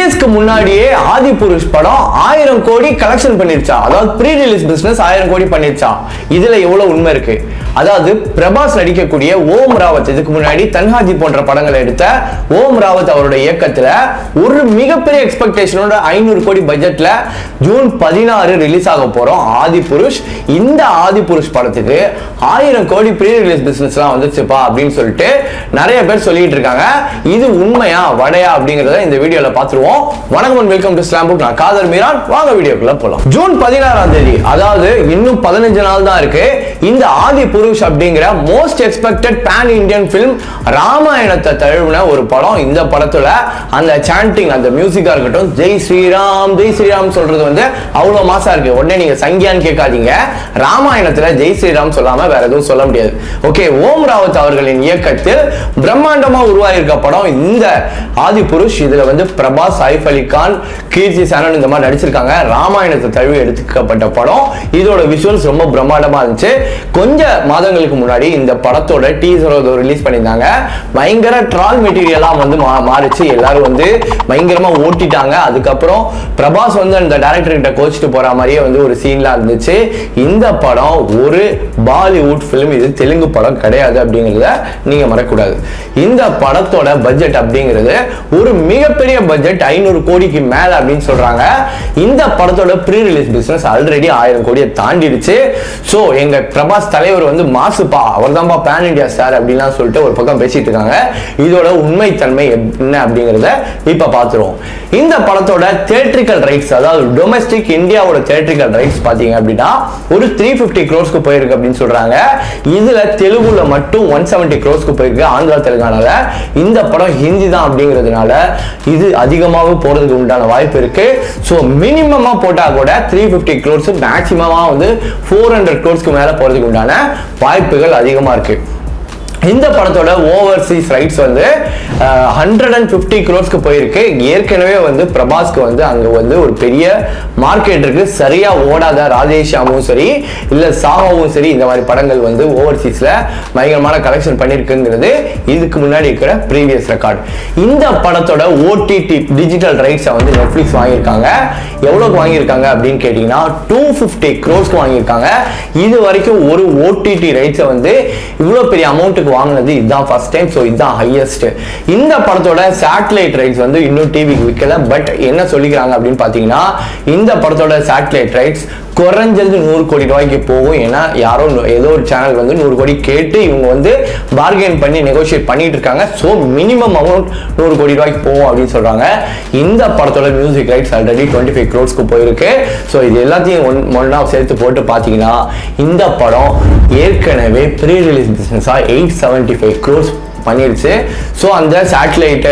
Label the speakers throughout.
Speaker 1: ரிலீஸ்க்கு முன்னாடியே ஆதி புருஷ் படம் ஆயிரம் கோடி கலெக்ஷன் பண்ணிருச்சா அதாவது ப்ரீ ரிலீஸ் பிசினஸ் ஆயிரம் கோடி பண்ணிருச்சா இதுல எவ்வளவு உண்மை இருக்கு அதாவது பிரபாஸ் நடிக்கக்கூடிய ஓம் ராவத் இதுக்கு முன்னாடி தன்ஹாஜி போன்ற படங்களை எடுத்த ஓம் ராவத் அவருடைய இயக்கத்துல ஒரு மிகப்பெரிய எக்ஸ்பெக்டேஷனோட ஐநூறு கோடி பட்ஜெட்ல ஜூன் பதினாறு ரிலீஸ் ஆக போறோம் ஆதி புருஷ் இந்த ஆதி புருஷ் படத்துக்கு ஆயிரம் கோடி ப்ரீ ரிலீஸ் பிசினஸ்லாம் வந்துச்சுப்பா அப்படின்னு சொல்லிட்டு நிறைய பேர் சொல்லிட்டு இருக்காங்க இது உண்மையா வடையா அப்படிங்கறத இந்த வீடியோல பார்த்துருவோம் வணக்கம் and welcome to slam book நான் காதர் மீரான் வாங்க வீடியோக்குள்ள போலாம் ஜூன் பதினாறாம் தேதி அதாவது இன்னும் பதினஞ்சு நாள் தான் இருக்கு இந்த ஆதி புருஷ் அப்படிங்கிற most expected pan Indian film ராமாயணத்தை தழுவின ஒரு படம் இந்த படத்துல அந்த சாண்டிங் அந்த மியூசிக்கா இருக்கட்டும் ஜெய் ஸ்ரீராம் ஜெய் ஸ்ரீராம் சொல்றது வந்து அவ்வளவு மாசா இருக்கு உடனே நீங்க சங்கியான்னு கேட்காதீங்க ராமாயணத்துல ஜெய் ஸ்ரீராம் சொல்லாம வேற எதுவும் சொல்ல முடியாது ஓகே ஓம் ராவத் அவர்களின் இயக்கத்தில் பிரம்மாண்டமா உருவாயிருக்க படம் இந்த ஆதி புருஷ் இதுல வந்து பிரபாஸ் சைஃப் அலி கான் கீர்த்தி சரண் இந்த மாதிரி நடிச்சிருக்காங்க ராமாயணத்தை தழுவி எடுத்துக்கப்பட்ட படம் இதோட விஷுவல்ஸ் ரொம்ப பிரம்மாண்டமா இருந்துச்சு கொஞ்ச மாதங்களுக்கு முன்னாடி இந்த படத்தோட டீசர் ரிலீஸ் பண்ணியிருந்தாங்க பயங்கர ட்ரால் மெட்டீரியலா வந்து மா- மாறிச்சு எல்லாரும் வந்து பயங்கரமா ஓட்டிட்டாங்க அதுக்கப்புறம் பிரபாஸ் வந்து அந்த டைரக்டர் கிட்ட கோச்சிட்டு போற மாதிரியே வந்து ஒரு சீன்லாம் இருந்துச்சு இந்த படம் ஒரு பாலிவுட் ஃபிலிம் இது தெலுங்கு படம் கிடையாது அப்படிங்கிறத நீங்க மறக்கக்கூடாது இந்த படத்தோட பட்ஜெட் அப்படிங்கிறது ஒரு மிகப்பெரிய பட்ஜெட் ஐநூறு கோடிக்கு மேல அப்படின்னு சொல்றாங்க இந்த படத்தோட ப்ரீ ரிலீஸ் பிசினஸ் ஆல்ரெடி ஆயிரம் கோடியை தாண்டிடுச்சு ஸோ எங்க பிரபாஸ் தலைவர் வந்து மாசுப்பா அவர் தான்ப்பா பேன் இந்தியா ஸ்டார் அப்படின்லாம் சொல்லிட்டு ஒரு பக்கம் பேசிட்டு இருக்காங்க இதோட உண்மைத்தன்மை என்ன அப்படிங்கிறத இப்ப பார்த்துருவோம் இந்த படத்தோட தேட்ரிக்கல் ரைட்ஸ் அதாவது டொமஸ்டிக் இந்தியாவோட தேட்ரிக்கல் ரைட்ஸ் பாத்தீங்க அப்படின்னா ஒரு த்ரீ ஃபிஃப்டி க்ரோஸ்க்கு போயிருக்கு அப்படின்னு சொல்றாங்க இதுல தெலுங்குல மட்டும் ஒன் செவன்டி க்ரோஸ்க்கு போயிருக்கு ஆந்திரா தெலுங்கானால இந்த படம் ஹிந்தி தான் அப்படிங்கிறதுனால இது அதிகமாக போறதுக்கு உண்டான வாய்ப்பு இருக்கு ஸோ மினிமமா போட்டா கூட த்ரீ ஃபிஃப்டி க்ரோர்ஸ் மேக்சிமமா வந்து ஃபோர் ஹண்ட்ரட் க்ரோர்ஸ்க்கு மேல போறதுக்கு உண்டான வாய்ப்புகள் அதிகமா இருக்கு இந்த படத்தோட ஓவர்சீஸ் ரைட்ஸ் வந்து ஹண்ட்ரட் அண்ட் ஃபிஃப்டி க்ரோஸ்க்கு போயிருக்கு ஏற்கனவே வந்து பிரபாஸ்க்கு வந்து அங்க வந்து ஒரு பெரிய மார்க்கெட் இருக்கு சரியா ஓடாத ராதேஷாமும் சரி இல்ல சாமாவும் சரி இந்த மாதிரி படங்கள் வந்து ஓவர்சீஸ்ல பயங்கரமான கலெக்ஷன் பண்ணிருக்குங்கிறது இதுக்கு முன்னாடி இருக்கிற ப்ரீவியஸ் ரெக்கார்ட் இந்த படத்தோட ஓடிடி டிஜிட்டல் ரைட்ஸை வந்து நெட்ஃபிளிக்ஸ் வாங்கியிருக்காங்க எவ்வளோக்கு வாங்கியிருக்காங்க அப்படின்னு கேட்டிங்கன்னா டூ ஃபிஃப்டி க்ரோஸ்க்கு வாங்கியிருக்காங்க இது வரைக்கும் ஒரு ஓடிடி ரைட்ஸை வந்து இவ்வளோ பெரிய அமௌண்ட்டுக்கு வாங்கினது இதுதான் ஃபர்ஸ்ட் டைம் ஸோ இதுதான் ஹையஸ்ட் இந்த படத்தோட சேட்டலைட் ரைட்ஸ் வந்து இன்னும் டிவிக்கு விற்கல பட் என்ன சொல்லிக்கிறாங்க அப்படின்னு பார்த்தீங்கன்னா இந்த படத்தோட சேட்டலைட் ரைட்ஸ் குறைஞ்சது நூறு கோடி ரூபாய்க்கு போகும் ஏன்னா யாரோ நூ- ஏதோ ஒரு சேனல் வந்து நூறு கோடி கேட்டு இவங்க வந்து பார்கெயின் பண்ணி நெகோஷியேட் பண்ணிட்டு இருக்காங்க ஸோ மினிமம் அமௌண்ட் நூறு கோடி ரூபாய்க்கு போகும் அப்படின்னு சொல்றாங்க இந்த படத்தோட music rights already twenty five க்ரோஸ்க்கு போயிருக்கு ஸோ இது எல்லாத்தையும் ஒன் ஒன்றா சேர்த்து போட்டு பார்த்தீங்கன்னா இந்த படம் ஏற்கனவே ப்ரீ ரிலீஸ் பிஸ்னஸாக எயிட் செவன்ட்டி ஃபைவ் க்ரோஸ் பண்ணிருச்சு ஸோ அந்த சேட்டலைட்டு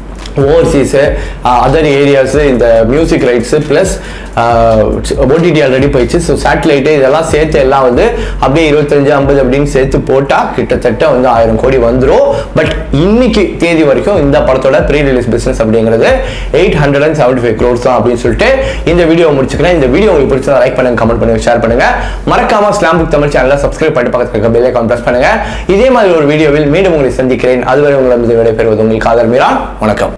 Speaker 1: ஓவர்சீஸு அதர் ஏரியாஸு இந்த music rights plus OTT already போயிடுச்சு ஸோ சேட்டலைட்டு இதெல்லாம் சேர்த்து எல்லாம் வந்து அப்படியே இருபத்தஞ்சு ஐம்பது அப்படின்னு சேர்த்து போட்டால் கிட்டத்தட்ட வந்து ஆயிரம் கோடி வந்துடும் பட் இன்னைக்கு தேதி வரைக்கும் இந்த படத்தோட ப்ரீ ரிலீஸ் பிஸ்னஸ் அப்படிங்கிறது eight hundred and seventy five crores தான் அப்படின்னு சொல்லிட்டு இந்த வீடியோ முடிச்சுக்கிறேன் இந்த வீடியோ உங்களுக்கு பிடிச்சதா லைக் பண்ணுங்க கமெண்ட் பண்ணுங்க ஷேர் பண்ணுங்க மறக்காம ஸ்லாம் புக் தமிழ் சேனலை சப்ஸ்கிரைப் பண்ணி பக்கத்துல இருக்க பெல் ஐக்கான் பிரஸ் பண்ணுங்க இதே மாதிரி ஒரு வீடியோவில் மீண்டும் உங்களை சந்திக்கிறேன் அதுவரை உங்களை விடைபெறுவது உங்களுக்கு ஆதர் மீரா வணக்கம்